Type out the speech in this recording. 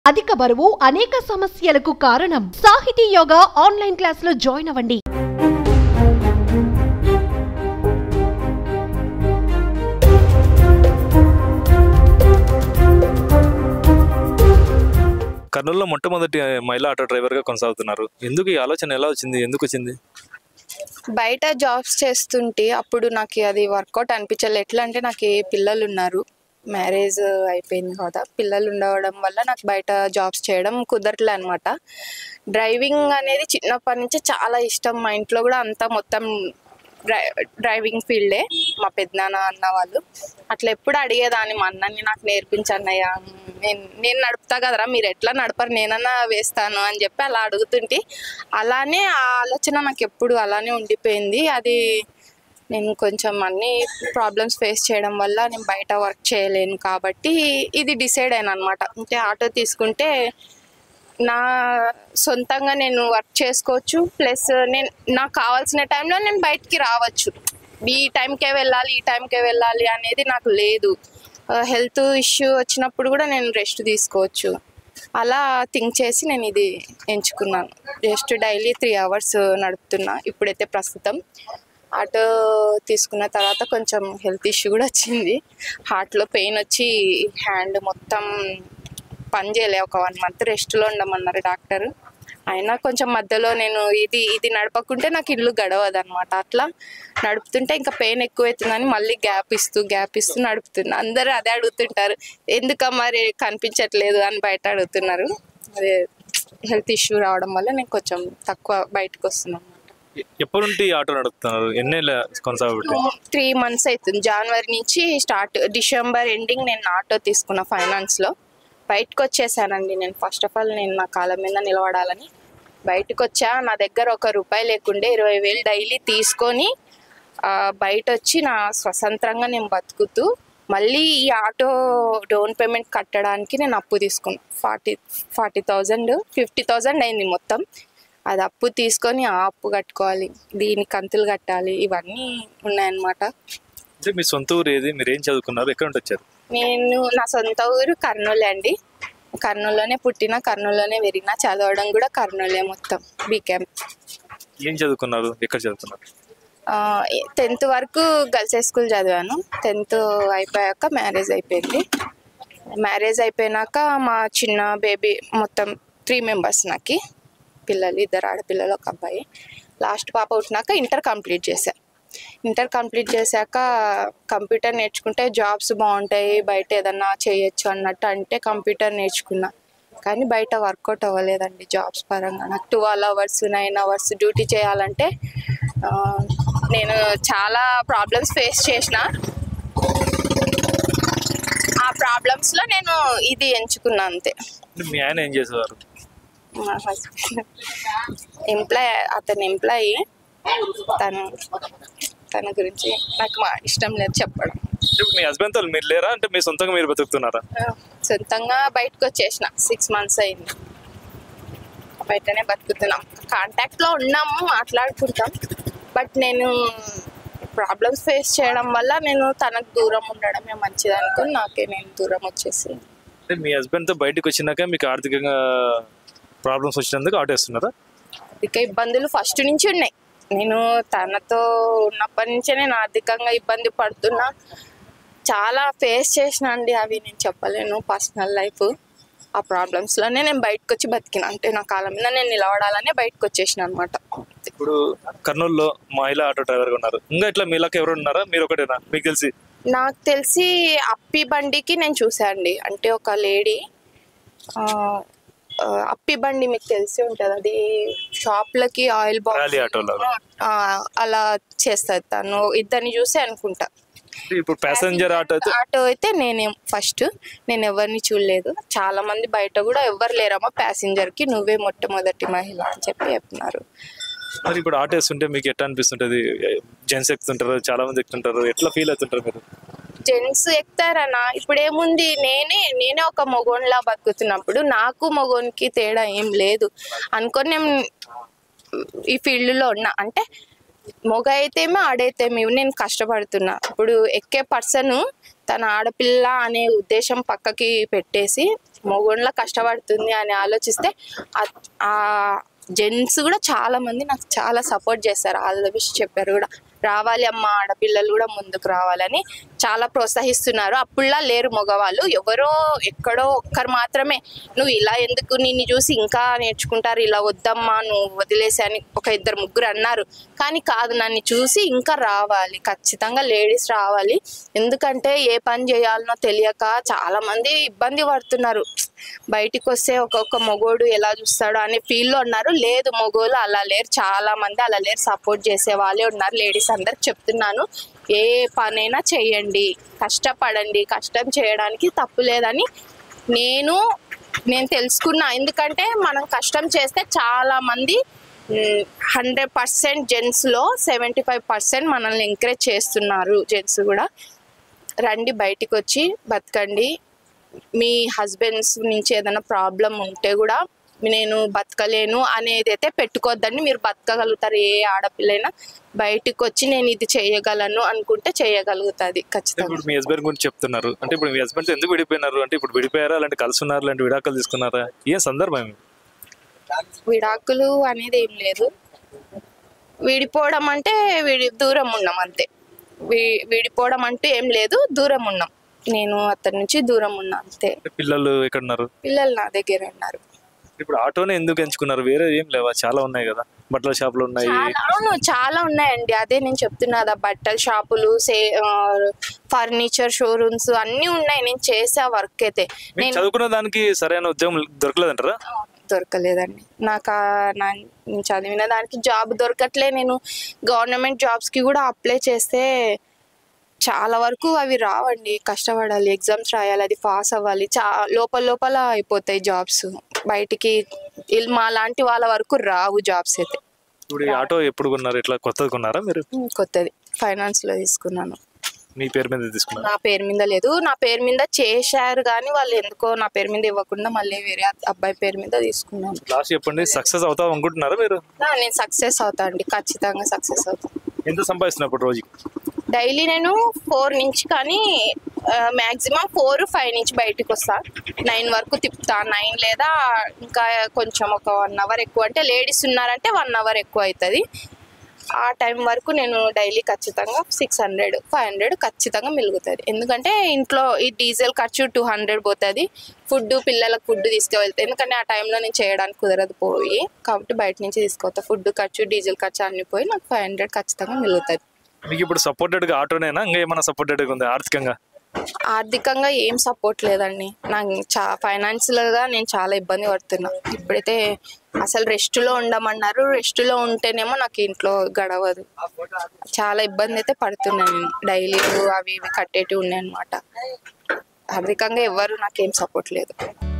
అధిక బరువు అనేక సమస్యలకు కారణం సాహితీ యోగా ఆన్లైన్ క్లాసులో జాయిన్ అవ్వండి కర్నూలులో మొట్టమొదటి మహిళా ఆటో డ్రైవర్గా కొనసాగుతున్నారు ఎందుకు ఈ ఆలోచన ఎలా వచ్చింది ఎందుకు వచ్చింది బయట జాబ్స్ చేస్తుంటే అప్పుడు నాకు అది వర్కౌట్ అనిపించలేదు ఎట్లా అంటే నాకు ఏ పిల్లలు ఉన్నారు మ్యారేజ్ అయిపోయింది కదా పిల్లలు ఉండడం వల్ల నాకు బయట జాబ్స్ చేయడం కుదరట్లే అనమాట డ్రైవింగ్ అనేది చిన్నప్పటి నుంచి చాలా ఇష్టం మా ఇంట్లో కూడా అంతా మొత్తం డ్రై డ్రైవింగ్ ఫీల్డే మా పెద్దనాన్న అన్న వాళ్ళు అట్లా ఎప్పుడు అడిగేదాన్ని మా అన్నని నాకు నేర్పించన్నయ్య నేను నేను నడుపుతా కదరా మీరు ఎట్లా నడపరు నేనన్నా వేస్తాను అని చెప్పి అలా అడుగుతుంటే అలానే ఆ ఆలోచన నాకు ఎప్పుడు అలానే ఉండిపోయింది అది నేను కొంచెం అన్ని ప్రాబ్లమ్స్ ఫేస్ చేయడం వల్ల నేను బయట వర్క్ చేయలేను కాబట్టి ఇది డిసైడ్ అయినా అనమాట అంటే ఆటో తీసుకుంటే నా సొంతంగా నేను వర్క్ చేసుకోవచ్చు ప్లస్ నేను నాకు కావాల్సిన టైంలో నేను బయటికి రావచ్చు ఈ టైంకే వెళ్ళాలి ఈ టైంకే వెళ్ళాలి అనేది నాకు లేదు హెల్త్ ఇష్యూ వచ్చినప్పుడు కూడా నేను రెస్ట్ తీసుకోవచ్చు అలా థింక్ చేసి నేను ఇది ఎంచుకున్నాను జస్ట్ డైలీ త్రీ అవర్స్ నడుపుతున్నా ఇప్పుడైతే ప్రస్తుతం ఆటో తీసుకున్న తర్వాత కొంచెం హెల్త్ ఇష్యూ కూడా వచ్చింది హార్ట్లో పెయిన్ వచ్చి హ్యాండ్ మొత్తం పని చేయలే ఒక వన్ మంత్ రెస్ట్లో ఉండమన్నారు డాక్టర్ అయినా కొంచెం మధ్యలో నేను ఇది ఇది నడపకుంటే నాకు ఇల్లు గడవదు అనమాట అట్లా నడుపుతుంటే ఇంకా పెయిన్ ఎక్కువైతుందని మళ్ళీ గ్యాప్ ఇస్తూ గ్యాప్ ఇస్తూ నడుపుతున్నా అందరూ అదే అడుగుతుంటారు ఎందుక మరి కనిపించట్లేదు అని బయట అడుగుతున్నారు అదే హెల్త్ ఇష్యూ రావడం వల్ల నేను కొంచెం తక్కువ బయటకు వస్తున్నాను ఎ- ఎప్పటి నుండి ఈ ఆటో నడుపుతున్నారు ఎన్నేళ్ళ కొనసాగబట్టి త్రీ మంత్స్ అవుతుంది జనవరి నుంచి స్టార్ట్ డిసెంబర్ ఎండింగ్ నేను ఆటో తీసుకున్న ఫైనాన్స్లో బయటకు వచ్చేసానండి నేను ఫస్ట్ ఆఫ్ ఆల్ నేను నా కాళ్ళ మీద నిలబడాలని బయటకు వచ్చా నా దగ్గర ఒక రూపాయి లేకుండే ఇరవై వేలు డైలీ తీసుకొని ఆ, బయట వచ్చి నా స్వతంత్రంగా నేను బతుకుతూ మళ్ళీ ఈ ఆటో డౌన్ పేమెంట్ కట్టడానికి నేను అప్పు తీసుకున్నాను forty forty thousand fifty thousand అయింది మొత్తం అది అప్పు తీసుకొని ఆ అప్పు కట్టుకోవాలి దీని కంతులు కట్టాలి ఇవన్నీ ఉన్నాయన్నమాట అంటే మీ సొంత ఊరు ఏది మీరు ఏం చదువుకున్నారు ఎక్కడ నుండి వచ్చారు నేను నా సొంత ఊరు కర్నూలు అండి కర్నూలులోనే పుట్టిన కర్నూలులోనే పెరిగిన చదవడం కూడా కర్నూలే మొత్తం బీకామ్ ఏం చదువుకున్నారు ఎక్కడ చదువుకున్నారు టెన్త్ వరకు గర్ల్స్ హై స్కూల్ చదివాను టెన్త్ అయిపోయాక మ్యారేజ్ అయిపోయింది మ్యారేజ్ అయిపోయినాక మా చిన్న బేబీ మొత్తం త్రీ మెంబర్స్ నాకు పిల్లలు ఇద్దరు ఆడపిల్లలు ఒక అబ్బాయి లాస్ట్ పాప పుట్టినాక ఇంటర్ కంప్లీట్ చేశా ఇంటర్ కంప్లీట్ చేశాక కంప్యూటర్ నేర్చుకుంటే జాబ్స్ బాగుంటాయి బయట ఏదన్నా చేయొచ్చు అన్నట్టు అంటే కంప్యూటర్ నేర్చుకున్నా కానీ బయట వర్కౌట్ అవ్వలేదండి జాబ్స్ పరంగా నాకు twelve hours nine hours duty చేయాలంటే ఆ, నేను చాలా ప్రాబ్లమ్స్ ఫేస్ చేసిన ఆ ప్రాబ్లమ్స్లో నేను ఇది ఎంచుకున్నా అంతే అంటే మీ ఆయన ఏం చేసేవారు మా హస్బెండ్ ఎంప్లాయ్ అతను ఎంప్లాయీ తను తన గురించి నాకు మా ఇష్టం లేదు చెప్పడం అంటే మీ హస్బెండ్తో మీరు లేరా అంటే మీ సొంతంగా మీరు బతుకుతున్నారా సొంతంగా బయటకు వచ్చేసిన సిక్స్ మంత్స్ అయింది బయటనే బతుకుతున్నాం కాంటాక్ట్లో ఉన్నాము మాట్లాడుకుంటాం బట్ నేను ప్రాబ్లమ్స్ ఫేస్ చేయడం వల్ల నేను తనకు దూరం ఉండడమే మంచిది అనుకుని నాకే నేను దూరం వచ్చేసి అంటే మీ హస్బెండ్తో బయటకు వచ్చినాక మీకు ఆర్థికంగా ప్రాబ్లమ్స్ వచ్చినందుకు ఆటో వేస్తున్నారా ఆర్థిక ఇబ్బందులు ఫస్ట్ నుంచి ఉన్నాయి నేను తనతో ఉన్నప్పటి నుంచే నేను ఆర్థికంగా ఇబ్బంది పడుతున్నా చాలా ఫేస్ చేసిన అండి అవి నేను చెప్పలేను పర్సనల్ లైఫ్ ఆ ప్రాబ్లమ్స్లోనే నేను బయటకు వచ్చి బతికిన అంటే నా కాలం మీద నేను నిలబడాలనే బయటకు వచ్చేసిన అనమాట ఇప్పుడు కర్నూలులో మహిళా ఆటో డ్రైవర్గా ఉన్నారు ఇంకా ఇట్లా మీలాక ఎవరు ఉన్నారా మీరు ఒకటేనా మీకు తెలిసి నాకు తెలిసి అప్పి బండికి నేను చూసా అండి అంటే ఒక లేడీ అప్పి బండి మీకు తెలిసి ఉంటుంది అది షాప్లకి ఆయిల్ ర్యాలీ బాక్స్ ఆటోలో ఆ, అలా చేస్తుంది తను ఇద్దరిని చూసి అనుకుంటా ఇప్పుడు ప్యాసింజర్ ఆటో అయితే ఆటో అయితే నేనే ఫస్ట్ నేను ఎవరిని చూడలేదు చాలా మంది బయట కూడా ఎవరు లేరమ్మా ప్యాసింజర్ కి నువ్వే మొట్టమొదటి మహిళ అని చెప్పి చెప్తున్నారు మరి ఇప్పుడు ఆటో వేస్తుంటే మీకు ఎట్లా అనిపిస్తుంటది జెంట్స్ ఎక్కుతుంటారు చాలా మంది ఎక్కుతుంటారు ఎట్లా ఫీల్ అవుతుంటారు మీరు జెంట్స్ ఎక్కుతారనా ఇప్పుడు ఏముంది నేనే నేనే ఒక మగోన్లా బతుకుతున్నప్పుడు నాకు మగోనికి తేడా ఏం లేదు అనుకొని నేను ఈ ఫీల్డ్లో ఉన్నా అంటే మొగ అయితేమో ఆడైతేమో నేను కష్టపడుతున్నా ఇప్పుడు ఎక్కే పర్సన్ తన ఆడపిల్ల అనే ఉద్దేశం పక్కకి పెట్టేసి మొగోళ్ళ కష్టపడుతుంది అని ఆలోచిస్తే ఆ- ఆ జెంట్స్ కూడా చాలా మంది నాకు చాలా సపోర్ట్ చేస్తారు ఆల్ ద బెస్ట్ చెప్పారు కూడా రావాలి అమ్మ ఆడపిల్లలు కూడా ముందుకు రావాలని చాలా ప్రోత్సహిస్తున్నారు అప్పుడులా లేరు మగవాళ్ళు ఎవరో ఎక్కడో ఒక్కరు మాత్రమే నువ్వు ఇలా ఎందుకు నిన్ను చూసి ఇంకా నేర్చుకుంటారు ఇలా వద్దమ్మా నువ్వు వదిలేసి అని ఒక ఇద్దరు ముగ్గురు అన్నారు కానీ కాదు నన్ను చూసి ఇంకా రావాలి ఖచ్చితంగా లేడీస్ రావాలి ఎందుకంటే ఏ పని చేయాలనో తెలియక చాలా మంది ఇబ్బంది పడుతున్నారు బయటికి వస్తే ఒక్కొక్క మొగోడు ఎలా చూస్తాడో అనే ఫీల్లో ఉన్నారు లేదు మొగోళ్ళు అలా లేరు చాలా మంది అలా లేరు సపోర్ట్ చేసే వాళ్ళే ఉన్నారు లేడీస్ అందరికి చెప్తున్నాను ఏ పనైనా చేయండి కష్టపడండి కష్టం చేయడానికి తప్పు లేదని నేను నేను తెలుసుకున్నా ఎందుకంటే మనం కష్టం చేస్తే చాలా మంది హండ్రెడ్ పర్సెంట్ జెంట్స్లో సెవెంటీ ఫైవ్ పర్సెంట్ మనల్ని ఎంకరేజ్ చేస్తున్నారు జెంట్స్ కూడా రండి బయటికి వచ్చి బతకండి మీ హస్బెండ్స్ నుంచి ఏదైనా ప్రాబ్లం ఉంటే కూడా నేను బతకలేను అనేది అయితే పెట్టుకోవద్దండి మీరు బతకగలుగుతారు ఏ ఆడపిల్లైనా బయటికి వచ్చి నేను ఇది చేయగలను అనుకుంటే చేయగలుగుతుంది ఖచ్చితంగా ఇప్పుడు మీ హస్బెండ్ గురించి చెప్తున్నారు అంటే ఇప్పుడు మీ హస్బెండ్ ఎందుకు విడిపోయినారు అంటే ఇప్పుడు విడిపోయారా అలాంటి కలిసి ఉన్నారు అలాంటి విడాకులు తీసుకున్నారా ఏం సందర్భం ఇది? విడాకులు అనేది ఏం లేదు విడిపోవడం అంటే విడి దూరం ఉన్నాం అంతే వి- విడిపోవడం అంటూ ఏం లేదు దూరం ఉన్నాం నేను అతని నుంచి దూరం ఉన్నా అంతే అంటే పిల్లలు ఎక్కడ ఉన్నారు పిల్లలు నా దగ్గర ఉన్నారు ఇప్పుడు ఆటోనే ఎందుకు ఎంచుకున్నారు వేరే ఏం లేవా చాలా ఉన్నాయి కదా బట్టల షాపులు ఉన్నాయి చాలా అవును చాలా ఉన్నాయండి అదే నేను చెప్తున్నా కదా బట్టల షాపులు సే ఫర్నిచర్ షోరూమ్స్ అన్నీ ఉన్నాయి నేను చేసే వర్క్ అయితే మీకు నేను చదువుకున్న దానికి సరైన ఉద్యోగం దొరకలేదంటారా దొరకలేదండి నాకు ఆ- నా నేను చదివిన దానికి జాబ్ దొరకట్లే నేను గవర్నమెంట్ జాబ్స్కి కూడా అప్లై చేస్తే చాలా వరకు అవి రావండి కష్టపడాలి ఎగ్జామ్స్ రాయాలి అది పాస్ అవ్వాలి చా లోపల లోపల అయిపోతాయి జాబ్స్ బయటికి ఇల్- మా లాంటి వాళ్ళ వరకు రావు జాబ్స్ అయితే ఇప్పుడు ఈ ఆటో ఎప్పుడు కొన్నారు ఇట్లా కొత్తది కొన్నారా మీరు ఉమ్, కొత్తది ఫైనాన్స్లో తీసుకున్నాను మీ పేరు మీద తీసుకున్నారు నా పేరు మీద లేదు నా పేరు మీద చేశారు కానీ వాళ్ళు ఎందుకో నా పేరు మీద ఇవ్వకుండా మళ్ళీ వేరే అబ్బాయి పేరు మీద తీసుకున్నాను లాస్ట్ చెప్పండి సక్సెస్ అవుతాం అనుకుంటున్నారా మీరు ఆ, నేను సక్సెస్ అవుతా అండి ఖచ్చితంగా సక్సెస్ అవుతా ఎంత సంపాదిస్తున్నప్పుడు రోజుకి డైలీ నేను ఫోర్ నుంచి కానీ మ్యాక్సిమం ఫోర్ ఫైవ్ నుంచి బయటకు వస్తా నైన్ వరకు తిప్పుతా నైన్ లేదా ఇంకా కొంచెం ఒక వన్ అవర్ ఎక్కువ అంటే లేడీస్ ఉన్నారంటే వన్ అవర్ ఎక్కువ అవుతుంది ఆ టైం వరకు నేను డైలీ ఖచ్చితంగా సిక్స్ హండ్రెడ్ ఫైవ్ హండ్రెడ్ ఖచ్చితంగా మిలుగుతుంది ఎందుకంటే ఇంట్లో ఈ డీజిల్ ఖర్చు టూ హండ్రెడ్ పోతుంది ఫుడ్ పిల్లలకు ఫుడ్ తీసుకువెళ్తే ఎందుకంటే ఆ టైంలో నేను చేయడానికి కుదరదు పోయి కాబట్టి బయట నుంచి తీసుకొస్తా ఫుడ్ ఖర్చు డీజిల్ ఖర్చు అన్ని పోయి నాకు ఫైవ్ హండ్రెడ్ ఖచ్చితంగా మిలుగుతుంది మీకు ఇప్పుడు సపోర్టెడ్ గా ఆటోనేనా ఇంకా ఏమైనా సపోర్టెడ్ గా ఉంది ఆర్థికంగా ఆర్థికంగా ఏం సపోర్ట్ లేదండి నాకు చా ఫైనాన్షియల్గా నేను చాలా ఇబ్బంది పడుతున్నా ఇప్పుడైతే అసలు రెస్ట్లో ఉండమన్నారు రెస్ట్లో ఉంటేనేమో నాకు ఇంట్లో గడవదు చాలా ఇబ్బంది అయితే పడుతున్నాను నేను డైలీలు అవి ఇవి కట్టేటివి ఉన్నాయి అనమాట ఆర్థికంగా ఎవ్వరు నాకేం సపోర్ట్ లేదు